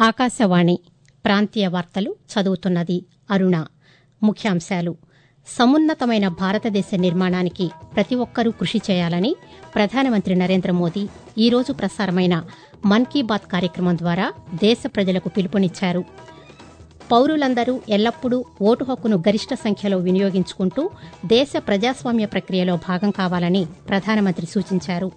ఆకాశవాణి ప్రాంతీయ వార్తలు చదువుతున్నది అరుణ ముఖ్యాంశాలు సమున్నతమైన భారతదేశ నిర్మాణానికి ప్రతి ఒక్కరూ కృషి చేయాలని ప్రధానమంత్రి నరేంద్ర మోదీ ఈరోజు ప్రసారమైన మన్ కీ బాత్ కార్యక్రమం ద్వారా దేశ ప్రజలకు పిలుపునిచ్చారు పౌరులందరూ ఎల్లప్పుడూ ఓటు హక్కును గరిష్ట సంఖ్యలో వినియోగించుకుంటూ దేశ ప్రజాస్వామ్య ప్రక్రియలో భాగం కావాలని ప్రధానమంత్రి సూచించారు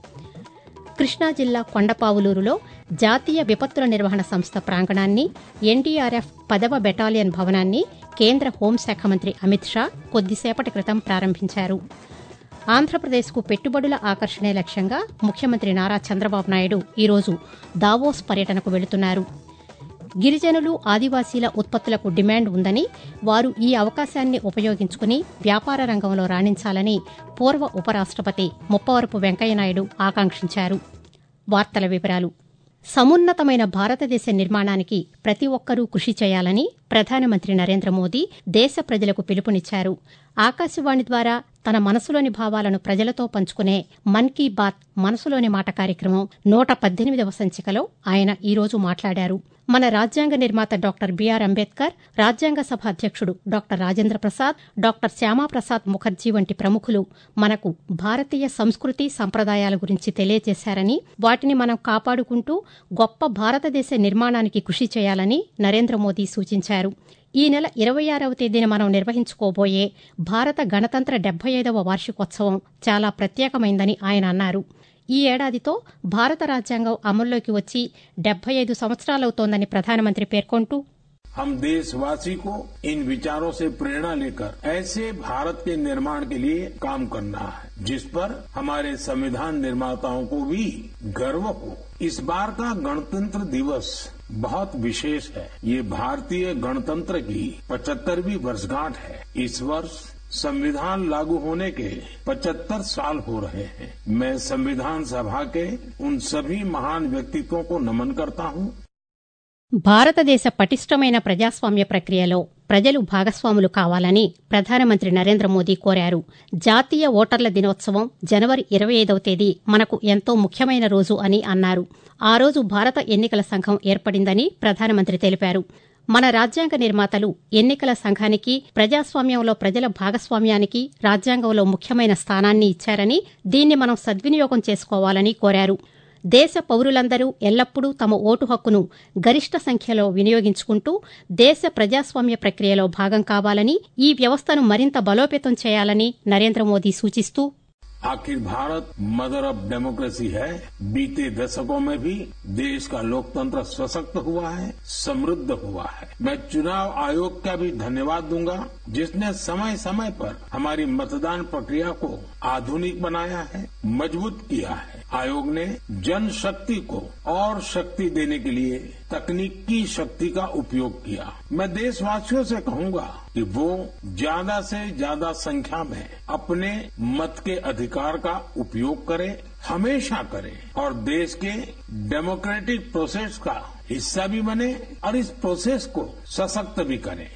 కృష్ణా జిల్లా కొండపావులూరులో జాతీయ విపత్తుల నిర్వహణ సంస్థ ప్రాంగణాన్ని ఎన్డీఆర్ఎఫ్ పదవ బెటాలియన్ భవనాన్ని కేంద్ర హోంశాఖ మంత్రి అమిత్ షా కొద్దిసేపటి క్రితం ప్రారంభించారు ఆంధ్రప్రదేశ్కు పెట్టుబడుల ఆకర్షణే లక్ష్యంగా ముఖ్యమంత్రి నారా చంద్రబాబు నాయుడు ఈరోజు దావోస్ పర్యటనకు వెళుతున్నారు గిరిజనులు ఆదివాసీల ఉత్పత్తులకు డిమాండ్ ఉందని వారు ఈ అవకాశాన్ని ఉపయోగించుకుని వ్యాపార రంగంలో రాణించాలని పూర్వ ఉపరాష్టపతి ముప్పవరపు వెంకయ్యనాయుడు ఆకాంక్షించారు వార్తల వివరాలు సమున్నతమైన భారతదేశ నిర్మాణానికి ప్రతి ఒక్కరూ కృషి చేయాలని ప్రధానమంత్రి నరేంద్ర మోదీ దేశ ప్రజలకు పిలుపునిచ్చారు ఆకాశవాణి ద్వారా తన మనసులోని భావాలను ప్రజలతో పంచుకునే మన్ కీ బాత్ మనసులోని మాట కార్యక్రమం నూట పద్దెనిమిదవ సంచికలో ఆయన ఈరోజు మాట్లాడారు మన రాజ్యాంగ నిర్మాత డాక్టర్ బీఆర్ అంబేద్కర్ రాజ్యాంగ సభ అధ్యక్షుడు డాక్టర్ రాజేంద్ర ప్రసాద్ డాక్టర్ శ్యామాప్రసాద్ ముఖర్జీ వంటి ప్రముఖులు మనకు భారతీయ సంస్కృతి సంప్రదాయాల గురించి తెలియజేశారని వాటిని మనం కాపాడుకుంటూ గొప్ప భారతదేశ నిర్మాణానికి కృషి చేయాలని నరేంద్ర మోదీ సూచించారు ఈ నెల ఇరవై ఆరవ తేదీన మనం నిర్వహించుకోబోయే భారత గణతంత్ర డెబ్బై ఐదవ వార్షికోత్సవం చాలా ప్రత్యేకమైందని ఆయన అన్నారు ఈ ఏడాదితో భారత రాజ్యాంగం అమల్లోకి వచ్చి డెబ్బై ఐదు సంవత్సరాలవుతోందని ప్రధానమంత్రి పేర్కొంటూ हम देशवासी को इन विचारों से प्रेरणा लेकर ऐसे भारत के निर्माण के लिए काम करना है जिस पर हमारे संविधान निर्माताओं को भी गर्व हो इस बार का गणतंत्र दिवस बहुत विशेष है ये भारतीय गणतंत्र की पचहत्तरवीं वर्षगांठ है इस वर्ष संविधान लागू होने के 75 साल हो रहे हैं मैं संविधान सभा के उन सभी महान व्यक्तित्वों को नमन करता हूं భారతదేశ పటిష్టమైన ప్రజాస్వామ్య ప్రక్రియలో ప్రజలు భాగస్వాములు కావాలని ప్రధానమంత్రి నరేంద్ర మోదీ కోరారు జాతీయ ఓటర్ల దినోత్సవం జనవరి ఇరవై ఐదవ తేదీ మనకు ఎంతో ముఖ్యమైన రోజు అని అన్నారు ఆ రోజు భారత ఎన్నికల సంఘం ఏర్పడిందని ప్రధానమంత్రి తెలిపారు మన రాజ్యాంగ నిర్మాతలు ఎన్నికల సంఘానికి ప్రజాస్వామ్యంలో ప్రజల భాగస్వామ్యానికి రాజ్యాంగంలో ముఖ్యమైన స్థానాన్ని ఇచ్చారని దీన్ని మనం సద్వినియోగం చేసుకోవాలని కోరారు దేశ పౌరులందరూ ఎల్లప్పుడూ తమ ఓటు హక్కును గరిష్ట సంఖ్యలో వినియోగించుకుంటూ దేశ ప్రజాస్వామ్య ప్రక్రియలో భాగం కావాలని ఈ వ్యవస్థను మరింత బలోపేతం చేయాలని నరేంద్ర మోదీ సూచిస్తూ आखिर भारत मदर ऑफ डेमोक्रेसी है बीते दशकों में भी देश का लोकतंत्र सशक्त हुआ है समृद्ध हुआ है मैं चुनाव आयोग का भी धन्यवाद दूंगा जिसने समय समय पर हमारी मतदान प्रक्रिया को आधुनिक बनाया है मजबूत किया है आयोग ने जन शक्ति को और शक्ति देने के लिए तकनीकी शक्ति का उपयोग किया मैं देशवासियों से कहूंगा कि वो ज्यादा से ज्यादा संख्या में अपने मत के अधिकार का उपयोग करें हमेशा करें और देश के डेमोक्रेटिक प्रोसेस का हिस्सा भी बने और इस प्रोसेस को सशक्त भी करें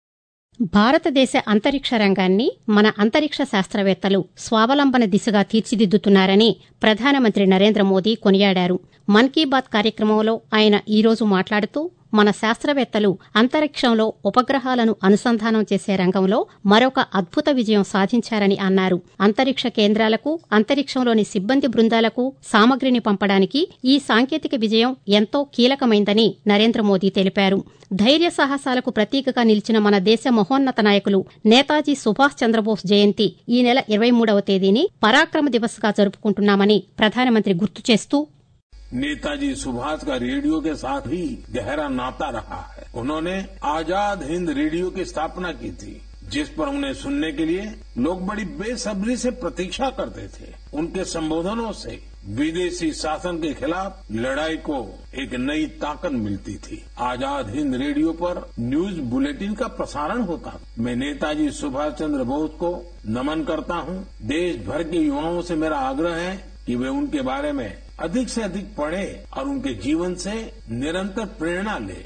భారతదేశ అంతరిక్ష రంగాన్ని మన అంతరిక్ష శాస్త్రవేత్తలు స్వావలంబన దిశగా తీర్చిదిద్దుతున్నారని ప్రధానమంత్రి నరేంద్ర మోదీ కొనియాడారు మన్ కీ బాత్ కార్యక్రమంలో ఆయన ఈరోజు మాట్లాడుతూ మన శాస్త్రవేత్తలు అంతరిక్షంలో ఉపగ్రహాలను అనుసంధానం చేసే రంగంలో మరొక అద్భుత విజయం సాధించారని అన్నారు అంతరిక్ష కేంద్రాలకు అంతరిక్షంలోని సిబ్బంది బృందాలకు సామగ్రిని పంపడానికి ఈ సాంకేతిక విజయం ఎంతో కీలకమైందని నరేంద్ర మోదీ తెలిపారు ధైర్య సాహసాలకు ప్రతీకగా నిలిచిన మన దేశ మహోన్నత నాయకులు నేతాజీ సుభాష్ చంద్రబోస్ జయంతి ఈ నెల ఇరవై మూడవ తేదీని పరాక్రమ దివస్ గా జరుపుకుంటున్నామని ప్రధానమంత్రి గుర్తు చేస్తూ नेताजी सुभाष का रेडियो के साथ भी गहरा नाता रहा है उन्होंने आजाद हिंद रेडियो की स्थापना की थी जिस पर उन्हें सुनने के लिए लोग बड़ी बेसब्री से प्रतीक्षा करते थे उनके संबोधनों से विदेशी शासन के खिलाफ लड़ाई को एक नई ताकत मिलती थी आजाद हिंद रेडियो पर न्यूज बुलेटिन का प्रसारण होता मैं नेताजी सुभाष चंद्र बोस को नमन करता हूं देश भर के युवाओं से मेरा आग्रह है कि वे उनके बारे में अधिक से अधिक पढ़े और उनके जीवन से निरंतर प्रेरणा ले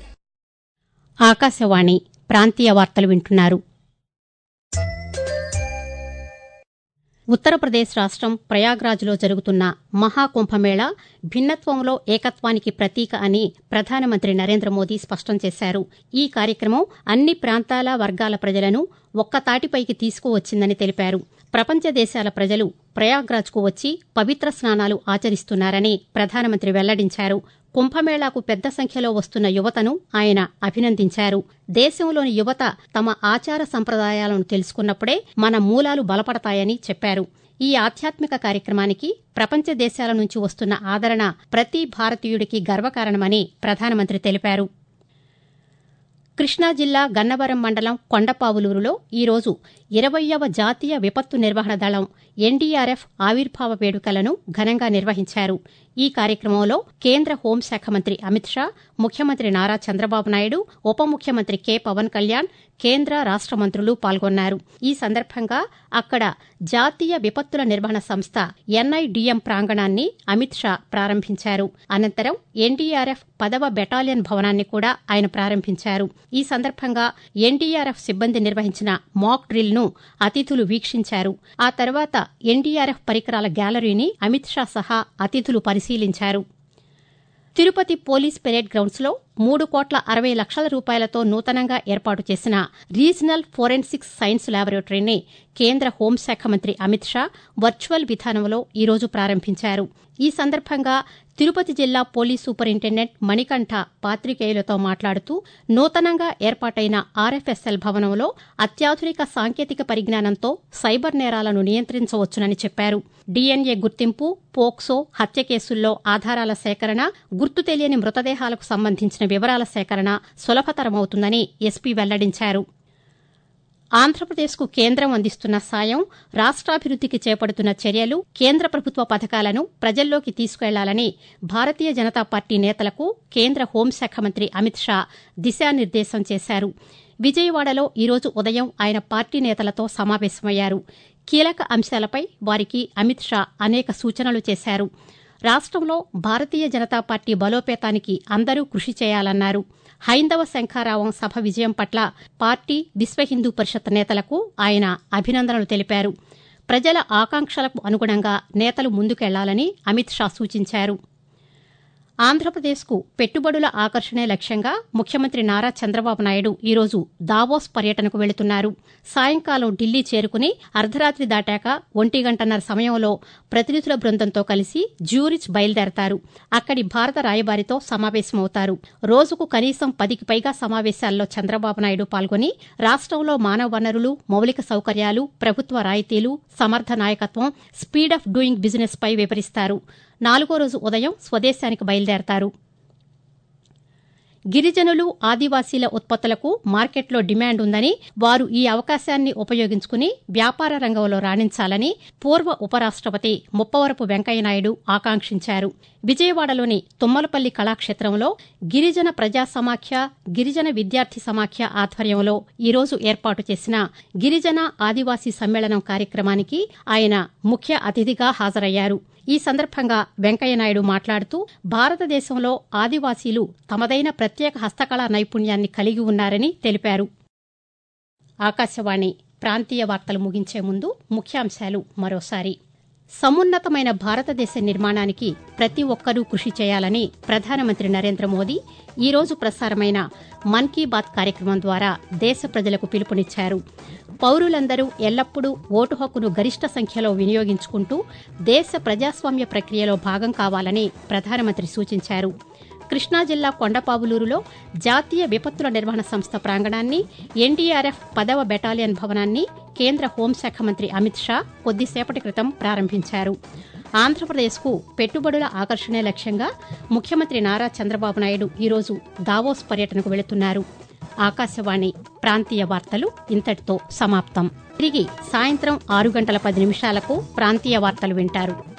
ఆకాశవాణి ప్రాంతీయ వార్తలు వింటున్నారు ఉత్తరప్రదేశ్ రాష్ట్రం ప్రయాగ్రాజ్లో జరుగుతున్న మహాకుంభమేళా భిన్నత్వంలో ఏకత్వానికి ప్రతీక అని ప్రధానమంత్రి నరేంద్ర మోదీ స్పష్టం చేశారు ఈ కార్యక్రమం అన్ని ప్రాంతాల వర్గాల ప్రజలను ఒక్కతాటిపైకి తీసుకువచ్చిందని తెలిపారు ప్రపంచ దేశాల ప్రజలు ప్రయాగ్రాజ్కు వచ్చి పవిత్ర స్నానాలు ఆచరిస్తున్నారని ప్రధానమంత్రి వెల్లడించారు కుంభమేళాకు పెద్ద సంఖ్యలో వస్తున్న యువతను ఆయన అభినందించారు దేశంలోని యువత తమ ఆచార సంప్రదాయాలను తెలుసుకున్నప్పుడే మన మూలాలు బలపడతాయని చెప్పారు ఈ ఆధ్యాత్మిక కార్యక్రమానికి ప్రపంచ దేశాల నుంచి వస్తున్న ఆదరణ ప్రతి భారతీయుడికి గర్వకారణమని ప్రధానమంత్రి తెలిపారు కృష్ణా జిల్లా గన్నవరం మండలం కొండపావులూరులో ఈరోజు ఇరవయ్యవ జాతీయ విపత్తు నిర్వహణ దళం ఎన్డీఆర్ఎఫ్ ఆవిర్భావ వేడుకలను ఘనంగా నిర్వహించారు ఈ కార్యక్రమంలో కేంద్ర హోంశాఖ మంత్రి అమిత్ షా ముఖ్యమంత్రి నారా చంద్రబాబు నాయుడు ఉప ముఖ్యమంత్రి కె పవన్ కళ్యాణ్ కేంద్ర రాష్ట మంత్రులు పాల్గొన్నారు ఈ సందర్భంగా అక్కడ జాతీయ విపత్తుల నిర్వహణ సంస్థ ఎన్ఐడిఎం ప్రాంగణాన్ని అమిత్ షా ప్రారంభించారు అనంతరం ఎన్డీఆర్ఎఫ్ పదవ బెటాలియన్ భవనాన్ని కూడా ఆయన ప్రారంభించారు ఈ సందర్భంగా ఎన్డీఆర్ఎఫ్ సిబ్బంది నిర్వహించిన మాక్ డ్రిల్ ను అతిథులు వీక్షించారు ఆ తర్వాత ఎన్డీఆర్ఎఫ్ పరికరాల గ్యాలరీని అమిత్ షా సహా అతిథులు పరిశీలించారు తిరుపతి పోలీస్ పెరేడ్ గ్రౌండ్స్లో మూడు కోట్ల అరవై లక్షల రూపాయలతో నూతనంగా ఏర్పాటు చేసిన రీజనల్ ఫోరెన్సిక్స్ సైన్స్ ల్యాబొరేటరీని కేంద్ర హోంశాఖ మంత్రి అమిత్ షా వర్చువల్ విధానంలో ఈరోజు ప్రారంభించారు ఈ సందర్భంగా తిరుపతి జిల్లా పోలీస్ సూపరింటెండెంట్ మణికంఠ పాతికేయులతో మాట్లాడుతూ నూతనంగా ఏర్పాటైన ఆర్ఎఫ్ఎస్ఎల్ భవనంలో అత్యాధునిక సాంకేతిక పరిజ్ఞానంతో సైబర్ నేరాలను నియంత్రించవచ్చునని చెప్పారు డీఎన్ఏ గుర్తింపు పోక్సో హత్య కేసుల్లో ఆధారాల సేకరణ గుర్తు తెలియని మృతదేహాలకు సంబంధించిన వివరాల సేకరణ సులభతరమవుతుందని ఎస్పీ వెల్లడించారు ఆంధ్రప్రదేశ్కు కేంద్రం అందిస్తున్న సాయం రాష్ట్రాభివృద్దికి చేపడుతున్న చర్యలు కేంద్ర ప్రభుత్వ పథకాలను ప్రజల్లోకి తీసుకెళ్లాలని భారతీయ జనతా పార్టీ నేతలకు కేంద్ర హోంశాఖ మంత్రి అమిత్ షా దిశానిర్దేశం చేశారు విజయవాడలో ఈరోజు ఉదయం ఆయన పార్టీ నేతలతో సమావేశమయ్యారు కీలక అంశాలపై వారికి అమిత్ షా అనేక సూచనలు చేశారు రాష్టంలో భారతీయ జనతా పార్టీ బలోపేతానికి అందరూ కృషి చేయాలన్నారు హైందవ శంఖారావం సభ విజయం పట్ల పార్టీ విశ్వ హిందూ పరిషత్ నేతలకు ఆయన అభినందనలు తెలిపారు ప్రజల ఆకాంక్షలకు అనుగుణంగా నేతలు ముందుకెళ్లాలని అమిత్ షా సూచించారు ఆంధ్రప్రదేశ్కు పెట్టుబడుల ఆకర్షణే లక్ష్యంగా ముఖ్యమంత్రి నారా చంద్రబాబు నాయుడు ఈరోజు దావోస్ పర్యటనకు వెళుతున్నారు సాయంకాలం ఢిల్లీ చేరుకుని అర్ధరాత్రి దాటాక ఒంటి గంటన్నర సమయంలో ప్రతినిధుల బృందంతో కలిసి జ్యూరిచ్ బయలుదేరతారు అక్కడి భారత రాయబారితో సమావేశమవుతారు రోజుకు కనీసం పదికి పైగా సమావేశాల్లో చంద్రబాబు నాయుడు పాల్గొని రాష్టంలో మానవ వనరులు మౌలిక సౌకర్యాలు ప్రభుత్వ రాయితీలు సమర్థ నాయకత్వం స్పీడ్ ఆఫ్ డూయింగ్ బిజినెస్ పై వివరిస్తారు నాలుగో రోజు ఉదయం స్వదేశానికి బయలుదేరతారు గిరిజనులు ఆదివాసీల ఉత్పత్తులకు మార్కెట్లో డిమాండ్ ఉందని వారు ఈ అవకాశాన్ని ఉపయోగించుకుని వ్యాపార రంగంలో రాణించాలని పూర్వ ఉపరాష్టపతి ముప్పవరపు వెంకయ్యనాయుడు ఆకాంక్షించారు విజయవాడలోని తుమ్మలపల్లి కళాక్షేత్రంలో గిరిజన ప్రజా సమాఖ్య గిరిజన విద్యార్థి సమాఖ్య ఆధ్వర్యంలో ఈరోజు ఏర్పాటు చేసిన గిరిజన ఆదివాసీ సమ్మేళనం కార్యక్రమానికి ఆయన ముఖ్య అతిథిగా హాజరయ్యారు ఈ సందర్భంగా వెంకయ్యనాయుడు మాట్లాడుతూ భారతదేశంలో ఆదివాసీలు తమదైన ప్రత్యేక హస్తకళా నైపుణ్యాన్ని కలిగి ఉన్నారని తెలిపారు ఆకాశవాణి ప్రాంతీయ వార్తలు ముగించే ముందు ముఖ్యాంశాలు మరోసారి సమున్నతమైన భారతదేశ నిర్మాణానికి ప్రతి ఒక్కరూ కృషి చేయాలని ప్రధానమంత్రి నరేంద్ర మోదీ ఈరోజు ప్రసారమైన మన్ కీ బాత్ కార్యక్రమం ద్వారా దేశ ప్రజలకు పిలుపునిచ్చారు పౌరులందరూ ఎల్లప్పుడూ ఓటు హక్కును గరిష్ట సంఖ్యలో వినియోగించుకుంటూ దేశ ప్రజాస్వామ్య ప్రక్రియలో భాగం కావాలని ప్రధానమంత్రి సూచించారు కృష్ణా జిల్లా కొండపావులూరులో జాతీయ విపత్తుల నిర్వహణ సంస్థ ప్రాంగణాన్ని ఎన్డీఆర్ఎఫ్ పదవ బెటాలియన్ భవనాన్ని కేంద్ర హోంశాఖ మంత్రి అమిత్ షా కొద్దిసేపటి క్రితం ప్రారంభించారు ఆంధ్రప్రదేశ్కు పెట్టుబడుల ఆకర్షణే లక్ష్యంగా ముఖ్యమంత్రి నారా చంద్రబాబు నాయుడు ఈరోజు దావోస్ పర్యటనకు వెళుతున్నారు ఆకాశవాణి ప్రాంతీయ వార్తలు ఇంతటితో సమాప్తం తిరిగి సాయంత్రం ఆరు గంటల పది నిమిషాలకు ప్రాంతీయ వార్తలు వింటారు